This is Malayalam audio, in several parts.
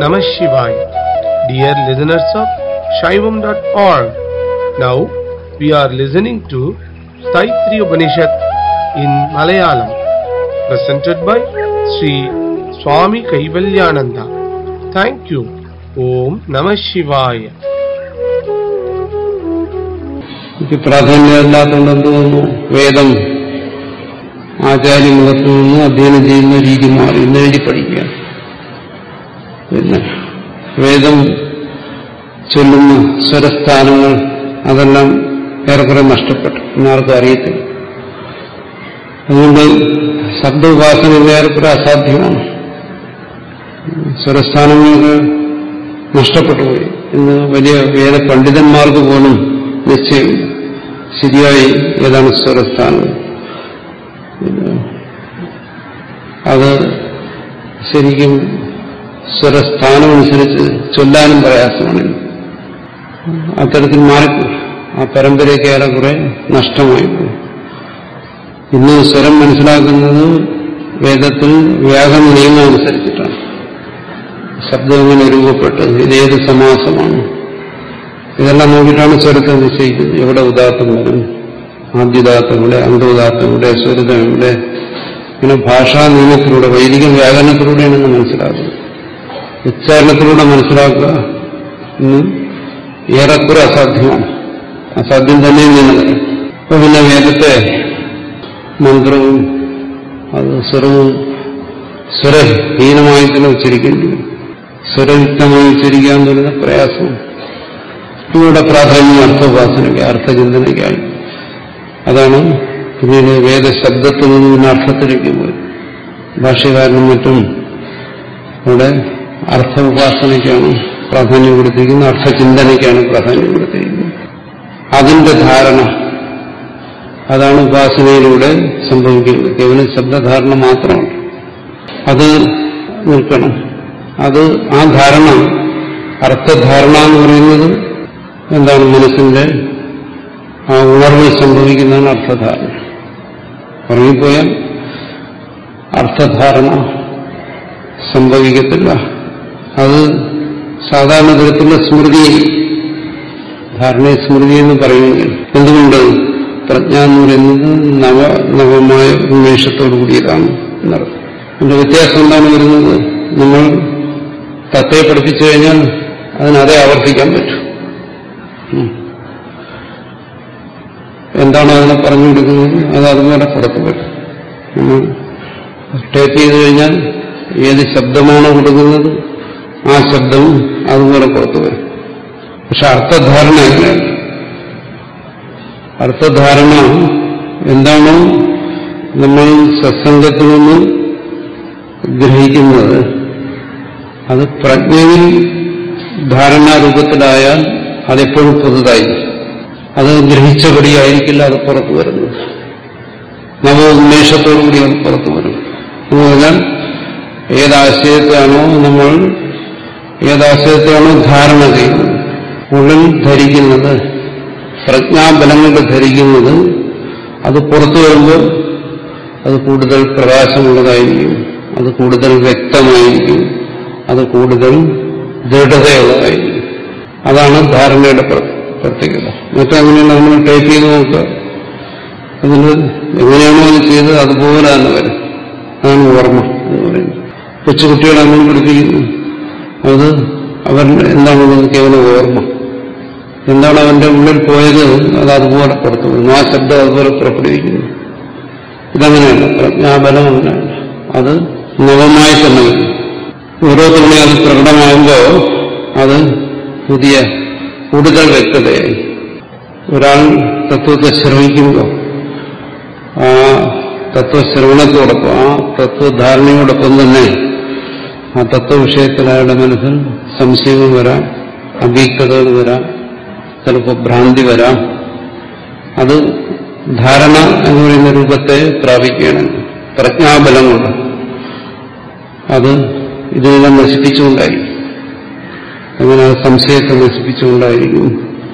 Namah Shivaya. Dear listeners of Shaivam.org, now we are listening to Saitri Upanishad in Malayalam, presented by Sri Swami Kaivalyananda. Thank you. Om Namah Shivaya. എനിക്ക് പ്രാധാന്യമില്ലാത്തതുകൊണ്ട് തോന്നുന്നു വേദം ആചാര്യമുഖത്തു നിന്ന് അധ്യയനം ചെയ്യുന്ന രീതി മാറി ഇന്ന് എഴുതി പഠിക്കുക പിന്നെ വേദം ചൊല്ലുന്ന സ്വരസ്ഥാനങ്ങൾ അതെല്ലാം ഏറെക്കുറെ നഷ്ടപ്പെട്ടു എന്നാർക്കും അറിയത്തില്ല അതുകൊണ്ട് ശബ്ദ ഉപാസന ഏറെക്കുറെ അസാധ്യമാണ് സ്വരസ്ഥാനങ്ങൾക്ക് നഷ്ടപ്പെട്ടു പോയി ഇന്ന് വലിയ വേദ പണ്ഡിതന്മാർക്ക് പോലും നിശ്ചയം ശരിയായി ഏതാണ് സ്വരസ്ഥാനം അത് ശരിക്കും സ്വരസ്ഥാനമനുസരിച്ച് ചൊല്ലാനും പ്രയാസമാണ് അത്തരത്തിൽ മാറിപ്പോയി ആ പരമ്പരയൊക്കെ ഏറെക്കുറെ നഷ്ടമായി പോയി ഇന്ന് സ്വരം മനസ്സിലാക്കുന്നത് വേദത്തിൽ വ്യാകരണ നിയമം അനുസരിച്ചിട്ടാണ് ശബ്ദം എങ്ങനെ രൂപപ്പെട്ട് ഇതേത് സമാസമാണ് ഇതെല്ലാം നോക്കിയിട്ടാണ് സ്വരത്തെ നിശ്ചയിക്കുന്നത് എവിടെ ഉദാത്തം വരും ആദ്യദാത്തം ഇവിടെ അന്തോദാത്തം ഇവിടെ സ്വരിതം ഇവിടെ ഇങ്ങനെ ഭാഷാ നിയമത്തിലൂടെ വൈദിക വ്യാകരണത്തിലൂടെയാണ് ഇന്ന് മനസ്സിലാക്കുന്നത് ഉച്ചാരണത്തിലൂടെ മനസ്സിലാക്കുക ഇന്ന് ഏറെക്കുറെ അസാധ്യമാണ് അസാധ്യം തന്നെ നിന്നത് അപ്പൊ പിന്നെ വേദത്തെ മന്ത്രവും അത് സ്വരവും സ്വരഹീനമായി തന്നെ ഉച്ചരിക്കേണ്ടി വരും സ്വരയുക്തമായി ഉച്ചരിക്കാൻ തുടങ്ങുന്ന പ്രയാസം ഇവിടെ പ്രാധാന്യം അർത്ഥോപാസനയ്ക്ക് അർത്ഥചിന്തനയ്ക്കായി അതാണ് പിന്നീട് വേദശബ്ദത്തിൽ നിന്ന് പിന്നെ അർത്ഥത്തിലേക്ക് പോയി ഭാഷ്യകാരനും മറ്റും ഇവിടെ അർത്ഥ ഉപാസനയ്ക്കാണ് പ്രാധാന്യം കൊടുത്തിരിക്കുന്നത് അർത്ഥചിന്തനയ്ക്കാണ് പ്രാധാന്യം കൊടുത്തിരിക്കുന്നത് അതിന്റെ ധാരണ അതാണ് ഉപാസനയിലൂടെ സംഭവിക്കുന്നത് കേവലം ശബ്ദധാരണ മാത്രമാണ് അത് നിൽക്കണം അത് ആ ധാരണ അർത്ഥധാരണ എന്ന് പറയുന്നത് എന്താണ് മനസ്സിന്റെ ആ ഉണർവ് സംഭവിക്കുന്നതാണ് അർത്ഥധാരണ ഉറങ്ങിപ്പോയാൽ അർത്ഥധാരണ സംഭവിക്കത്തില്ല അത് സാധാരണ തരത്തിലുള്ള സ്മൃതി ധാരണ സ്മൃതി എന്ന് പറയുമെങ്കിൽ എന്തുകൊണ്ട് പ്രജ്ഞ എന്ന് പറയുന്നത് നവ നവമായ ഉന്മേഷത്തോടു കൂടിയതാണ് എന്നർത്ഥം അതിന്റെ വ്യത്യാസം എന്താണ് വരുന്നത് നമ്മൾ തത്തയെ പഠിപ്പിച്ചു കഴിഞ്ഞാൽ അതിനതേ ആവർത്തിക്കാൻ പറ്റും എന്താണോ അതിനെ പറഞ്ഞു കൊടുക്കുന്നത് അത് അതുപോലെ പുറത്തു വരും നമ്മൾ ടൈപ്പ് ചെയ്ത് കഴിഞ്ഞാൽ ഏത് ശബ്ദമാണോ കൊടുക്കുന്നത് ആ ശബ്ദം അതുപോലെ പുറത്തു വരും പക്ഷെ അർത്ഥധാരണ എങ്ങനെയാണ് അർത്ഥധാരണ എന്താണോ നമ്മൾ സത്സംഗത്തിൽ നിന്ന് ഗ്രഹിക്കുന്നത് അത് പ്രജ്ഞയിൽ ധാരണാരൂപത്തിലായാൽ അതെപ്പോഴും പുതുതായി അത് ഗ്രഹിച്ചപടിയായിരിക്കില്ല അത് പുറത്തു വരുന്നത് നവോന്മേഷത്തോടുകൂടി അത് പുറത്തു വരും എന്ന് പറഞ്ഞാൽ ഏതാശയത്തെയാണോ നമ്മൾ ഏതാശയത്തെയാണോ ധാരണ ചെയ്യുന്നത് ഉള്ളിൽ ധരിക്കുന്നത് പ്രജ്ഞാബലം കൊണ്ട് ധരിക്കുന്നത് അത് പുറത്തു വരുമ്പോൾ അത് കൂടുതൽ പ്രകാശമുള്ളതായിരിക്കും അത് കൂടുതൽ വ്യക്തമായിരിക്കും അത് കൂടുതൽ ദൃഢതയുള്ളതായിരിക്കും അതാണ് ധാരണയുടെ പ്രത്യേകത മറ്റങ്ങനെയല്ല നമ്മൾ ടൈപ്പ് ചെയ്ത് നോക്കുക അതിന് എങ്ങനെയാണോ അത് ചെയ്തത് അതുപോലെ തന്നെ വരും അതാണ് ഓർമ്മ എന്ന് പറയുന്നത് കൊച്ചുകുട്ടികളെ നമ്മൾ പഠിപ്പിക്കുന്നു അത് അവരുടെ എന്താണുള്ളത് കേവലം ഓർമ്മ എന്താണ് അവന്റെ ഉള്ളിൽ പോയത് അത് അതുപോലെ പുറത്തു വരുന്നു ആ ശബ്ദം അതുപോലെ പുറപ്പെടുവിക്കുന്നു ഇതങ്ങനെയല്ല പ്രജ്ഞാബലം അങ്ങനെയല്ല അത് നവമായി തന്നെ വരും ഓരോ തവണ അത് പ്രകടമാകുമ്പോൾ അത് പുതിയ കൂടുതൽ വ്യക്തതയായി ഒരാൾ തത്വത്തെ ശ്രമിക്കുമ്പോൾ ആ തത്വശ്രവണത്തോടൊപ്പം ആ തത്വധാരണയോടൊപ്പം തന്നെ ആ തത്വവിഷയത്തിൽ അയാളുടെ മനസ്സിൽ സംശയങ്ങൾ വരാം അവ്യക്തതകൾ വരാം ചിലപ്പോൾ ഭ്രാന്തി വരാം അത് ധാരണ എന്ന് പറയുന്ന രൂപത്തെ പ്രാപിക്കുകയാണ് പ്രജ്ഞാബലം കൊണ്ട് അത് ഇതിനെല്ലാം നശിപ്പിച്ചുകൊണ്ടായിരിക്കും അങ്ങനെ ആ സംശയത്തെ നശിപ്പിച്ചുകൊണ്ടായിരിക്കും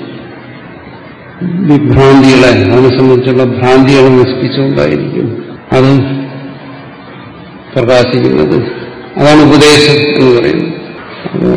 വിഭ്രാന്തികളെ അതിനെ സംബന്ധിച്ചുള്ള ഭ്രാന്തികളെ നശിപ്പിച്ചുകൊണ്ടായിരിക്കും അത് പ്രകാശിക്കുന്നത് അതാണ് ഉപദേശം എന്ന് പറയുന്നത്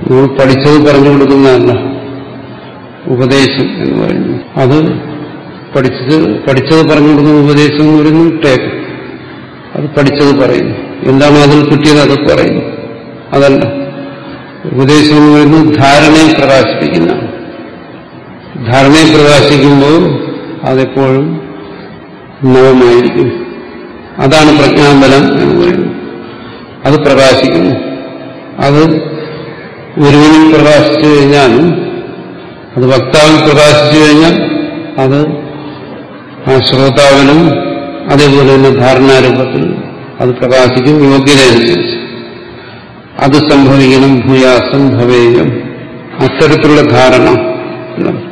നമ്മൾ പഠിച്ചത് പറഞ്ഞു കൊടുക്കുന്നതല്ല ഉപദേശം എന്ന് പറയുന്നു അത് പഠിച്ചത് പഠിച്ചത് പറഞ്ഞു കൊടുക്കുന്ന ഉപദേശം എന്ന് പറയുന്നത് ടേപ്പ് അത് പഠിച്ചത് പറയുന്നു എന്താണോ അതിൽ കിട്ടിയത് അത് പറയുന്നു അതല്ല ഉപദേശം എന്ന് പറയുന്നത് ധാരണയെ പ്രകാശിപ്പിക്കുന്നതാണ് ധാരണയെ പ്രകാശിക്കുമ്പോൾ അതെപ്പോഴും നവമായിരിക്കും അതാണ് പ്രജ്ഞാബലം എന്ന് പറയുന്നത് അത് പ്രകാശിക്കുന്നു അത് ഒരുവനിൽ പ്രകാശിച്ചു കഴിഞ്ഞാൽ അത് വക്താവിൽ പ്രകാശിച്ചു കഴിഞ്ഞാൽ അത് ആ ശ്രോതാവിനും അതേപോലെ തന്നെ ധാരണാരൂപത്തിൽ അത് പ്രകാശിക്കും യോഗ്യതയനുസരിച്ച് അത് സംഭവിക്കണം ഭൂയാസം ഭവേയം അത്തരത്തിലുള്ള ധാരണ എന്നാണ്.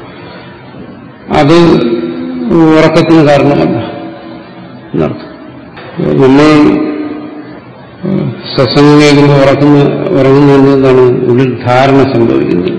അത് ഉറക്കത്തിന് കാരണമല്ല എന്നർത്ഥം നമ്മൾ സത്സംഗം കേൾക്കുമ്പോൾ ഉറക്കുന്ന ഉറങ്ങുന്നത് എന്താണ് ഉള്ളിൽ ധാരണ സംഭവിക്കുന്നത്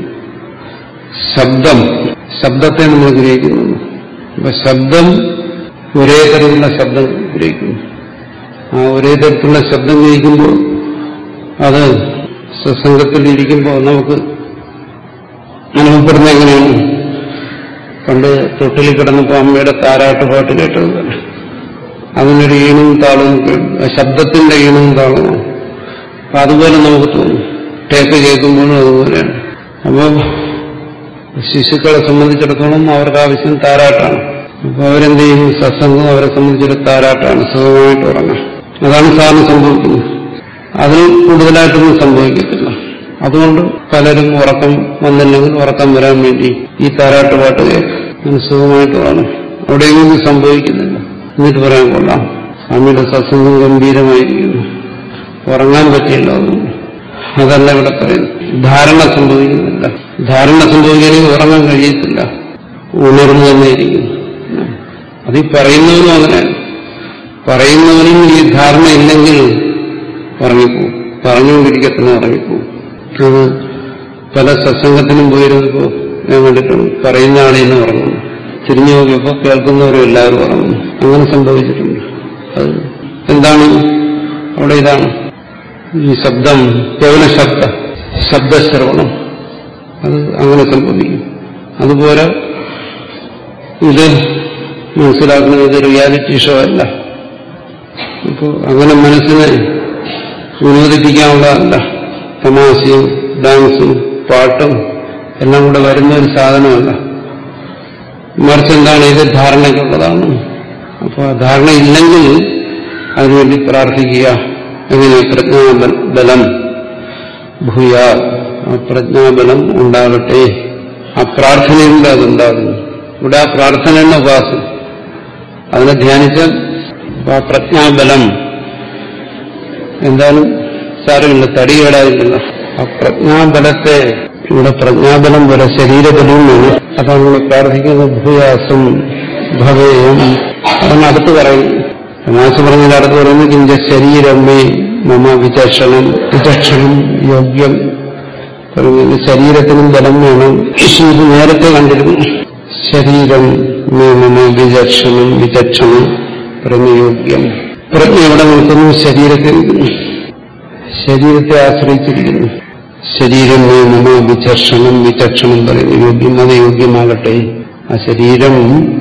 ശബ്ദം ശബ്ദത്തെ നമ്മൾ ഗ്രഹിക്കുന്നു അപ്പൊ ശബ്ദം ഒരേ തരത്തിലുള്ള ശബ്ദം ഗ്രഹിക്കുന്നു ആ ഒരേ തരത്തിലുള്ള ശബ്ദം ഗ്രഹിക്കുമ്പോൾ അത് സത്സംഗത്തിൽ ഇരിക്കുമ്പോൾ നമുക്ക് അനുഭവപ്പെടുന്ന എങ്ങനെയാണ് പണ്ട് തൊട്ടിൽ കിടന്നപ്പോൾ അമ്മയുടെ താരാട്ട് പാട്ട് കേട്ടത് തന്നെ അതിനൊരു ഈണവും താളവും കേട്ടു. ആ ശബ്ദത്തിന്റെ ഈണവും താളവും അപ്പൊ അതുപോലെ നമുക്ക് തോന്നും ടേപ്പ് കേൾക്കുമ്പോഴും അതുപോലെയാണ് അപ്പോൾ ശിശുക്കളെ സംബന്ധിച്ചിടത്തോളം അവർക്ക് ആവശ്യം താരാട്ടാണ് അപ്പൊ അവരെന്ത് ചെയ്യും സത്സംഗം അവരെ സംബന്ധിച്ചൊരു താരാട്ടാണ് സുഖമായിട്ട് ഉറങ്ങാം അതാണ് സാറിന് സംഭവിക്കുന്നത് അതിൽ കൂടുതലായിട്ടൊന്നും സംഭവിക്കത്തില്ല അതുകൊണ്ട് പലരും ഉറക്കം വന്നില്ലെങ്കിൽ ഉറക്കം വരാൻ വേണ്ടി ഈ താരാട്ട് പാട്ട് കേൾക്കും അങ്ങനെ സുഖമായിട്ട് ഉറങ്ങും അവിടെയൊന്നും സംഭവിക്കുന്നില്ല എന്നിട്ട് പറയാൻ കൊള്ളാം സ്വാമിയുടെ സത്സംഗം ഗംഭീരമായിരിക്കുന്നു ഉറങ്ങാൻ പറ്റില്ല അതുകൊണ്ട് അതല്ല ഇവിടെ പറയുന്നത് ധാരണ സംഭവിക്കുന്നില്ല ധാരണ സംഭവിക്കുകയാണെങ്കിൽ ഉറങ്ങാൻ കഴിയത്തില്ല ഉണർന്നു തന്നെ ഇരിക്കുന്നു അത് ഈ പറയുന്നവനും അങ്ങനെയാണ് പറയുന്നവനും ഈ ധാരണ ഇല്ലെങ്കിൽ ഉറങ്ങിപ്പോവും പറഞ്ഞുകൊണ്ടിരിക്കത്തിന് ഉറങ്ങിപ്പോവും അത് പല സത്സംഗത്തിനും പോയിരുന്നപ്പോ ഞാൻ കണ്ടിട്ടുണ്ട് പറയുന്ന ആളെന്ന് ഉറങ്ങുന്നു തിരിഞ്ഞു നോക്കിയപ്പോൾ കേൾക്കുന്നവരും എല്ലാവരും ഉറങ്ങുന്നു അങ്ങനെ സംഭവിച്ചിട്ടുണ്ട് അത് എന്താണ് അവിടെ ഇതാണ് ഈ ശബ്ദം കേവല ശബ്ദ ശബ്ദശ്രവണം അത് അങ്ങനെ സംഭവിക്കും അതുപോലെ ഇത് മനസ്സിലാക്കുന്നത് ഇത് റിയാലിറ്റി ഷോ അല്ല അപ്പോൾ അങ്ങനെ മനസ്സിനെ വിനോദിപ്പിക്കാനുള്ളതല്ല തമാശയും ഡാൻസും പാട്ടും എല്ലാം കൂടെ വരുന്ന ഒരു സാധനമല്ല മറിച്ച് എന്താണ് ഇത് ധാരണയ്ക്കുള്ളതാണ് അപ്പോൾ ആ ധാരണ ഇല്ലെങ്കിൽ അതിനുവേണ്ടി പ്രാർത്ഥിക്കുക എങ്ങനെ പ്രജ്ഞാബലം ഭൂയ ആ പ്രജ്ഞാബലം ഉണ്ടാകട്ടെ ആ പ്രാർത്ഥനയിലൂടെ അതുണ്ടാകുന്നു ഇവിടെ ആ പ്രാർത്ഥനയുടെ ഉപാസന അതിനെ ധ്യാനിച്ചാൽ ആ പ്രജ്ഞാബലം എന്തായാലും സാരമില്ല തടി കേടായിട്ടില്ല ആ പ്രജ്ഞാബലത്തെ ഇവിടെ പ്രജ്ഞാബലം പോലെ ശരീരബലവും വേണം അതാണ് ഇവിടെ പ്രാർത്ഥിക്കുന്നത് ഭൂയാസം ഭവേയം അതാണ് അടുത്ത് പറയുന്നത് തമാശ പറഞ്ഞതിൽ അടുത്ത് പറയുന്നത് കിഞ്ച ശരീരമേ മമ വിചക്ഷണം വിചക്ഷണം യോഗ്യം പറയുന്നത് ശരീരത്തിനും ബലം വേണം ഇത് നേരത്തെ കണ്ടിരുന്നു ശരീരം മേ മമ വിചക്ഷണം വിചക്ഷണം പറയുന്ന യോഗ്യം പ്രജ്ഞ എവിടെ നിൽക്കുന്നു ശരീരത്തിൽ ശരീരത്തെ ആശ്രയിച്ചിരിക്കുന്നു ശരീരം മേ മമ വിചക്ഷണം വിചക്ഷണം പറയുന്ന യോഗ്യം അത് യോഗ്യമാകട്ടെ ആ ശരീരം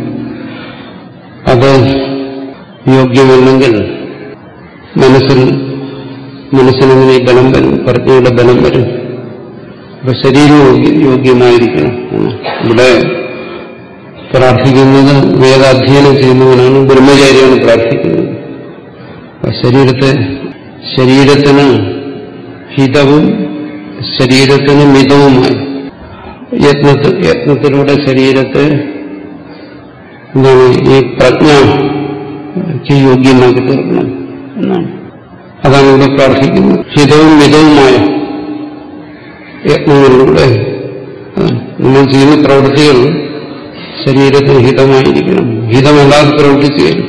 അത് യോഗ്യമല്ലെങ്കിൽ മനസ്സിൽ മനസ്സിനെങ്ങനെ ഈ ബലം വരും പ്രജ്ഞയുടെ ബലം വരും അപ്പൊ ശരീരം യോഗ്യ- യോഗ്യമായിരിക്കണം എന്ന്. ഇവിടെ പ്രാർത്ഥിക്കുന്നത് വേദാധ്യയനം ചെയ്യുന്നവനാണ് ബ്രഹ്മചാരിയാണ് പ്രാർത്ഥിക്കുന്നത് അപ്പൊ ശരീരത്തെ ശരീരത്തിന് ഹിതവും ശരീരത്തിന് മിതവുമായി യത്നത്തിൽ യത്നത്തിലൂടെ ശരീരത്തെ എന്താണ് ഈ പ്രജ്ഞയ്ക്ക് യോഗ്യമാക്കി തീർക്കണം എന്നാണ് അതാണ് ഇവിടെ പ്രാർത്ഥിക്കുന്നത് ഹിതവും മിതവുമായ യത്നങ്ങളിലൂടെ അതാണ്. നമ്മൾ ചെയ്യുന്ന പ്രവൃത്തികൾ ശരീരത്തിന് ഹിതമായിരിക്കണം ഹിതമല്ലാതെ പ്രവർത്തിക്കുകയും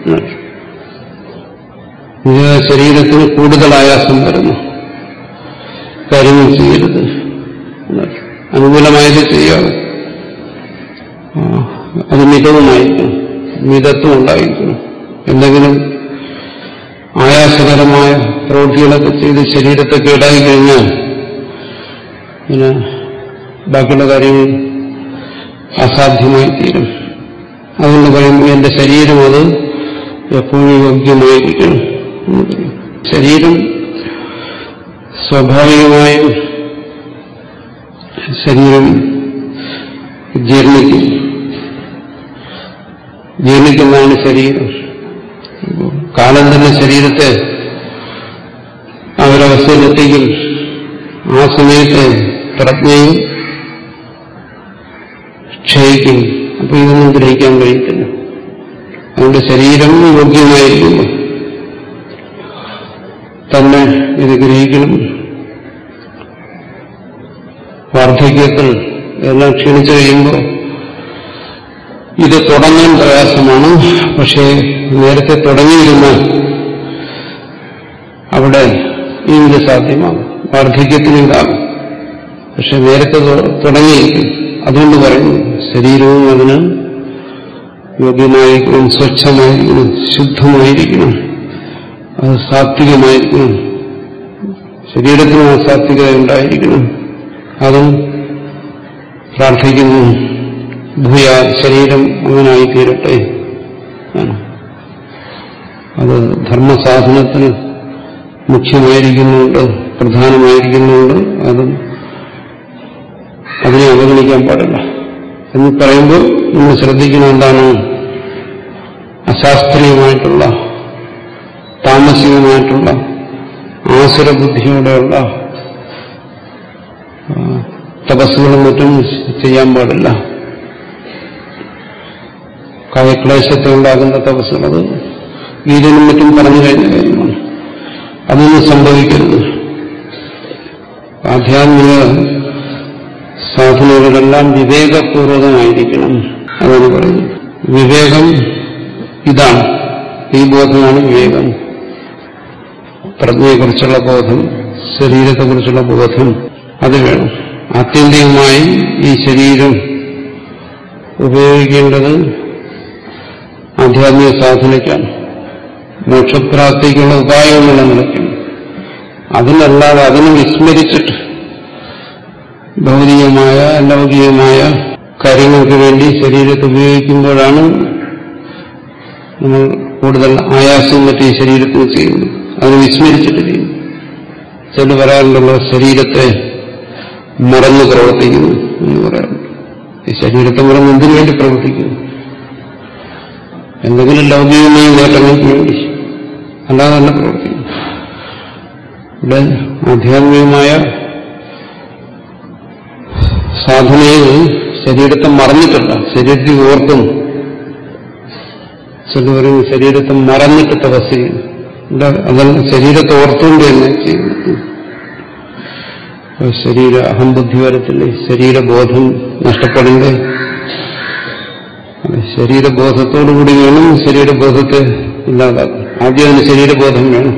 ഇത് ശരീരത്തിന് കൂടുതൽ ആയാസം വരുന്നു കാര്യങ്ങൾ ചെയ്യരുത് എന്നാണ്. അനുകൂലമായത് ചെയ്യാവൂ ആ, അത് മിതവുമായിരിക്കണം മിതത്വം ഉണ്ടായിരിക്കണം എന്തെങ്കിലും ആയാസകരമായ പ്രവൃത്തികളൊക്കെ ചെയ്ത് ശരീരത്തെ കേടായി കഴിഞ്ഞാൽ പിന്നെ ബാക്കിയുള്ള കാര്യങ്ങൾ അസാധ്യമായി തീരും അതുകൊണ്ട് പറയുമ്പോൾ എന്റെ ശരീരം അത് എപ്പോഴും യോഗ്യമായിരിക്കണം എന്ന് പറയും. ശരീരം സ്വാഭാവികമായും ശരീരം ജീർണിക്കും ജീർണിക്കുന്നതാണ് ശരീരം കാലം തന്നെ ശരീരത്തെ ആ ഒരവസ്ഥയിലെത്തിക്കും ആ സമയത്ത് പ്രജ്ഞയും ക്ഷയിക്കും അപ്പൊ ഇതൊന്നും ഗ്രഹിക്കാൻ കഴിയത്തില്ല അതുകൊണ്ട് ശരീരം യോഗ്യമായിരിക്കുന്നു തന്നെ ഇത് ഗ്രഹിക്കണം വാർദ്ധക്യത്തിൽ എല്ലാം ക്ഷീണിച്ചു കഴിയുമ്പോൾ ഇത് തുടങ്ങാൻ പ്രയാസമാണ് പക്ഷേ നേരത്തെ തുടങ്ങിയിരുന്നാൽ അവിടെ ഇത് സാധ്യമാകും വാർദ്ധക്യത്തിന് ഇതാകും പക്ഷെ നേരത്തെ തൊ- തുടങ്ങിയിരിക്കും അതുകൊണ്ട് പറയുന്നു ശരീരവും അതിന് യോഗ്യമായിരിക്കണം സ്വച്ഛമായിരിക്കണം ശുദ്ധമായിരിക്കണം അത് സാത്വികമായിരിക്കണം ശരീരത്തിനും ആ സാത്വികത ഉണ്ടായിരിക്കണം അതും പ്രാർത്ഥിക്കുന്നു ഭൂയ ശരീരം അങ്ങനായി തീരട്ടെ ആണ്. അത് ധർമ്മസാധനത്തിന് മുഖ്യമായിരിക്കുന്നുണ്ട് പ്രധാനമായിരിക്കുന്നുണ്ട് അതും അതിനെ അവഗണിക്കാൻ പാടില്ല എന്ന് പറയുമ്പോൾ നമ്മൾ ശ്രദ്ധിക്കുന്ന എന്താണ് അശാസ്ത്രീയമായിട്ടുള്ള താമസികമായിട്ടുള്ള ആസുരബുദ്ധിയോടെയുള്ള ആ, തപസ്സുകളും മറ്റും ചെയ്യാൻ പാടില്ല കായക്ലേശത്തെ ഉണ്ടാകുന്ന തപസ്സുകൾ അത് ഗീതനും മറ്റും പറഞ്ഞു കഴിഞ്ഞ കാര്യമാണ് അതൊന്നും സംഭവിക്കരുത് ആധ്യാത്മിക സാധനകളെല്ലാം വിവേകപൂർവകമായിരിക്കണം അതാണ് പറയുന്നത് വിവേകം ഇതാണ് ഈ ബോധമാണ് വിവേകം പ്രജ്ഞയെക്കുറിച്ചുള്ള ബോധം ശരീരത്തെക്കുറിച്ചുള്ള ബോധം അത് വേണം ആത്യന്തികമായി ഈ ശരീരം ഉപയോഗിക്കേണ്ടത് ആധ്യാത്മിക സാധനയ്ക്കാണ് മോക്ഷപ്രാപ്തിക്കുള്ള ഉപായമെന്നുള്ള നിലയ്ക്കും അതിനല്ലാതെ അതിനെ വിസ്മരിച്ചിട്ട് ഭൗതികമായ ലൗകികമായ കാര്യങ്ങൾക്ക് വേണ്ടി ശരീരത്തെ ഉപയോഗിക്കുമ്പോഴാണ് നമ്മൾ കൂടുതൽ ആയാസവും മറ്റു ഈ ശരീരത്തിന് ചെയ്യുന്നത് അതിനെ വിസ്മരിച്ചിട്ട് ചെയ്യുന്നു ചില പറയാറുണ്ടല്ലോ ശരീരത്തെ മറന്ന് പ്രവർത്തിക്കുന്നു എന്ന് പറയാറുണ്ട് ഈ ശരീരത്തെ മറന്ന് എന്തിനു വേണ്ടി പ്രവർത്തിക്കുന്നു എന്തെങ്കിലും ലൗകികമായ നേട്ടങ്ങൾക്ക് വേണ്ടി അല്ലാതെ തന്നെ പ്രവർത്തിക്കുന്നു ഇവിടെ ആധ്യാത്മികമായ സാധനയിൽ ശരീരത്തെ മറന്നിട്ടല്ല ശരീരത്തിൽ ഓർക്കുന്നു ചില പറയും ശരീരത്തെ മറന്നിട്ട് തപസ് ചെയ്യുന്നു ഇവിടെ അതല്ല ശരീരത്തെ ഓർത്തുകൊണ്ട് തന്നെ ചെയ്യുന്നു അപ്പൊ ശരീര അഹംബുദ്ധി വരത്തില്ലേ ശരീരബോധം നഷ്ടപ്പെടണ്ടേ അതെ, ശരീരബോധത്തോടുകൂടി വേണം ശരീരബോധത്തെ ഇല്ലാതാക്കാൻ ആദ്യം അതിന് ശരീരബോധം വേണം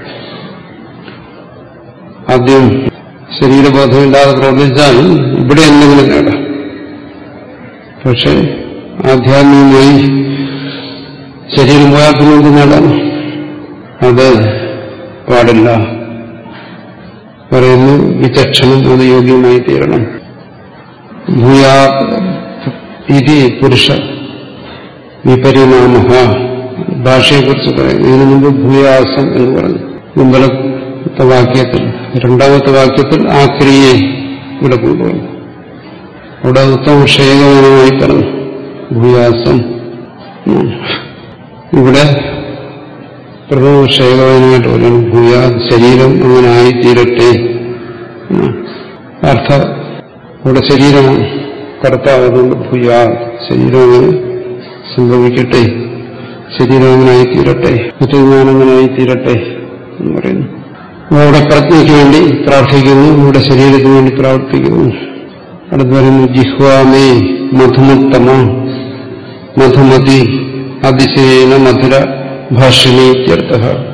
ആദ്യം ശരീരബോധമില്ലാതെ പ്രവർത്തിച്ചാൽ ഇവിടെ എന്തെങ്കിലും നേടാം പക്ഷെ ആധ്യാത്മികമായി ശരീരം പോയാൽ പിന്നെ എന്ത് നേടാൻ അത് പാടില്ല പറയുന്നു വിചക്ഷണം അത് യോഗ്യമായി തീരണം ഭൂയാ ഇതി പുരുഷ വിപരിണാമ ഭാഷയെക്കുറിച്ച് പറയുന്നു ഇതിനു മുമ്പ് ഭൂയാസം എന്ന് പറഞ്ഞു മുമ്പലത്തെ വാക്യത്തിൽ രണ്ടാമത്തെ വാക്യത്തിൽ ആ ക്രിയയെ ഇവിടെ കൊണ്ടുവന്നു അവിടെ ഉത്തമ ക്ഷേമമായി പറഞ്ഞു ഭൂയാസം ഉം. ഇവിടെ പ്രഥമ ക്ഷേമമായിട്ട് പറയുന്നു ഭൂയാ ശരീരം അങ്ങനെ ആയിത്തീരട്ടെ ഉം. അർത്ഥ ഇവിടെ ശരീരമാണ് കർത്താവ് അതുകൊണ്ട് ഭൂയാ ശരീരം അങ്ങനെ സംഭവിക്കട്ടെ ശരീരം അങ്ങനെ ആയിത്തീരട്ടെ മറ്റു ഞാൻ അങ്ങനെ ആയിത്തീരട്ടെ എന്ന് പറയുന്നു അപ്പോൾ അവിടെ പ്രജ്ഞയ്ക്ക് വേണ്ടി പ്രാർത്ഥിക്കുന്നു ഇവിടെ ശരീരത്തിന് വേണ്ടി പ്രാർത്ഥിക്കുന്നു അടുത്ത് പറയുന്നു ജിഹ്വാമേ മധുമുത്തമ മധുമതി അതിശയേന മധുര ഭാഷിണി ഇത്യർത്ഥ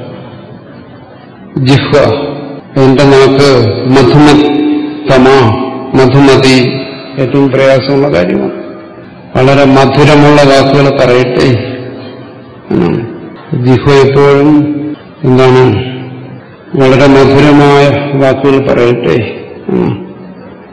ജിഹ്വ എന്റെ നാക്ക് മധുമത്തമ മധുമതി ഏറ്റവും പ്രയാസമുള്ള കാര്യമാണ് വളരെ മധുരമുള്ള വാക്കുകൾ പറയട്ടെ എന്നാണ് ജിഹ്വ എപ്പോഴും എന്താണ് വളരെ മധുരമായ വാക്കുകൾ പറയട്ടെ എന്നാണ്.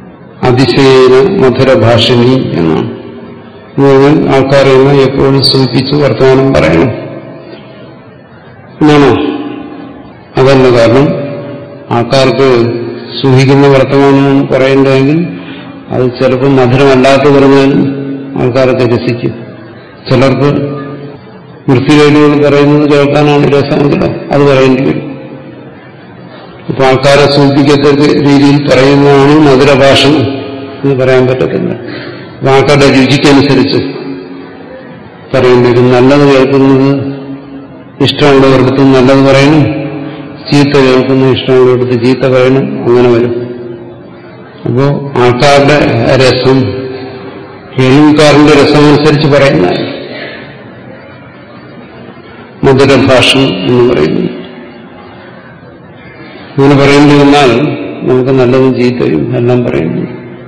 അതിശയേന മധുരഭാഷിണി എന്നാണ് എന്ന് പറഞ്ഞാൽ ആൾക്കാരെ എപ്പോഴും സൂചിപ്പിച്ച് വർത്തമാനം പറയണം എന്നാണോ അതല്ല കാരണം ആൾക്കാർക്ക് സൂഹിക്കുന്ന വർത്തമാനം പറയേണ്ടതെങ്കിൽ അത് ചിലപ്പോൾ മധുരമല്ലാത്ത പറഞ്ഞാലും ആൾക്കാരൊക്കെ രസിക്കും ചിലർക്ക് വൃത്തികേടുകൾ പറയുന്നത് കേൾക്കാനാണ് രസമെങ്കിലോ അത് പറയേണ്ടി വരും ഇപ്പൊ ആൾക്കാരെ സൂചിപ്പിക്കത്തക്ക രീതിയിൽ പറയുന്നതാണ് മധുരഭാഷണം എന്ന് പറയാൻ പറ്റത്തില്ല അപ്പൊ ആൾക്കാരുടെ രുചിക്കനുസരിച്ച് പറയേണ്ടി വരും നല്ലത് കേൾക്കുന്നത് ഇഷ്ടമുള്ളവർക്ക് നല്ലത് പറയണം ചീത്ത കേൾക്കുന്ന ഇഷ്ടമുള്ളവർക്ക് ചീത്ത പറയണം അങ്ങനെ വരും അപ്പോ ആൾക്കാരുടെ രസം കേൾവിക്കാരന്റെ രസമനുസരിച്ച് പറയുന്ന മധുരഭാഷം എന്ന് പറയുന്നു അങ്ങനെ പറയേണ്ടി വന്നാൽ നമുക്ക് നല്ലതും ചീത്തയും എല്ലാം പറയുന്നു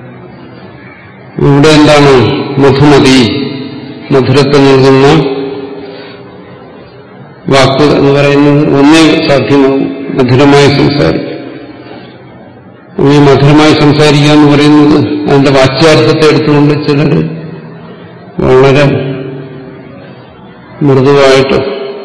ഇവിടെ എന്താണ് മധുമതി മധുരത്തെ നൽകുന്ന വാക്ക് എന്ന് പറയുന്നത് ഒന്നേ സാധ്യമാവും മധുരമായി സംസാരിക്കും ഈ മധുരമായി സംസാരിക്കുക എന്ന് പറയുന്നത് അതിന്റെ വാച്യാർത്ഥത്തെ എടുത്തുകൊണ്ട് ചിലർ വളരെ മൃദുവായിട്ട്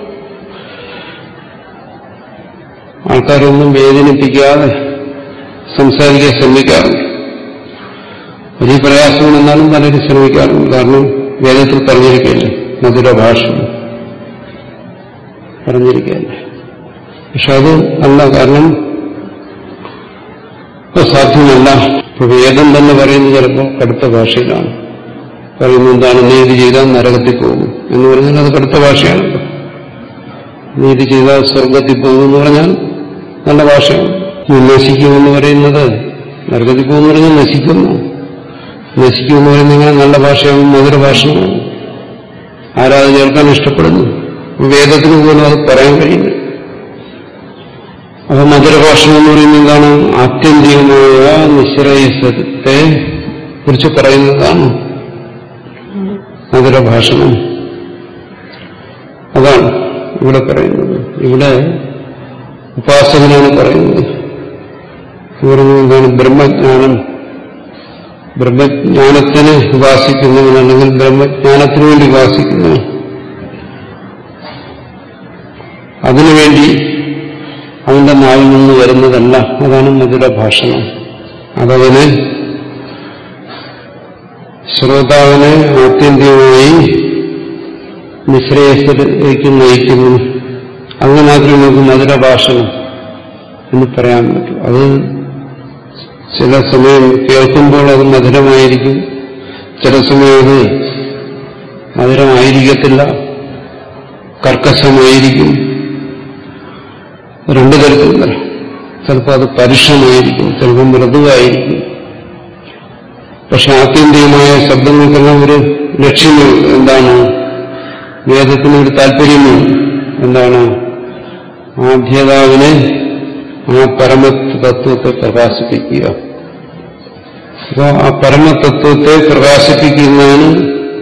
ആൾക്കാരൊന്നും വേദനിപ്പിക്കാതെ സംസാരിക്കാൻ ശ്രമിക്കാറുണ്ട് വലിയ പ്രയാസങ്ങളെന്നാലും പലരും ശ്രമിക്കാറുണ്ട് കാരണം വേദത്തിൽ പറഞ്ഞിരിക്കുകയല്ലേ മധുരഭാഷ പറഞ്ഞിരിക്കുകയല്ലേ പക്ഷെ അത് അല്ല കാരണം ഇപ്പൊ സാധ്യമല്ല ഇപ്പൊ വേദം തന്നെ പറയുന്നത് ചിലപ്പോൾ കടുത്ത ഭാഷയിലാണ് പറയുന്നത് എന്താണ് നീതി ചെയ്താൽ നരകത്തിൽ പോകും എന്ന് പറഞ്ഞാൽ അത് കടുത്ത ഭാഷയാണ് നീതി ചെയ്താൽ സ്വർഗത്തിൽ പോകും എന്ന് പറഞ്ഞാൽ നല്ല ഭാഷയാണ് നശിക്കുമെന്ന് പറയുന്നത് നരകത്തിൽ പോകുമെന്ന് പറഞ്ഞാൽ നശിക്കുന്നു നശിക്കുമെന്ന് പറയുന്നത് ഇങ്ങനെ നല്ല ഭാഷയാകും മധുര ഭാഷയാണ് ആരാത് കേൾക്കാൻ ഇഷ്ടപ്പെടുന്നു വേദത്തിന് പോലും അത് പറയാൻ കഴിയുന്നു അപ്പൊ മധുരഭാഷണം എന്ന് പറയുന്നത് എന്താണ് ആത്യന്തികമായ നിശ്രയസത്തെ കുറിച്ച് പറയുന്നതാണ് മധുരഭാഷണം അതാണ് ഇവിടെ പറയുന്നത് ഇവിടെ ഉപാസകനാണ് പറയുന്നത് പറയുന്നത് എന്താണ് ബ്രഹ്മജ്ഞാനം ബ്രഹ്മജ്ഞാനത്തിന് ഉപാസിക്കുന്നവൻ അല്ലെങ്കിൽ ബ്രഹ്മജ്ഞാനത്തിനു വേണ്ടി ഉപാസിക്കുന്നവൻ അതിനുവേണ്ടി അവന്റെ നാവിൽ നിന്ന് വരുന്നതല്ല അതാണ് മധുരഭാഷണം അതവന് ശ്രോതാവിനെ ആത്യന്തികമായി നിശ്രേയത്തിലേക്ക് നയിക്കുന്നു അങ്ങനെ മാത്രമേ നമുക്ക് മധുരഭാഷണം എന്ന് പറയാൻ പറ്റൂ അത് ചില സമയം കേൾക്കുമ്പോൾ അത് മധുരമായിരിക്കും ചില സമയം അത് മധുരമായിരിക്കത്തില്ല കർക്കശമായിരിക്കും രണ്ടു തരത്തിലുള്ള ചിലപ്പോൾ അത് പരുഷമായിരിക്കും ചിലപ്പോൾ മൃദുവായിരിക്കും പക്ഷെ ആത്യന്തികമായ ശബ്ദങ്ങൾക്കെല്ലാം ഒരു ലക്ഷ്യമുണ്ട് എന്താണ് വേദത്തിന് ഒരു താല്പര്യമുണ്ട് എന്താണ് ആദ്യതാവിനെ ആ പരമതത്വത്തെ പ്രകാശിപ്പിക്കുക അപ്പോൾ ആ പരമതത്വത്തെ പ്രകാശിപ്പിക്കുന്നതിന്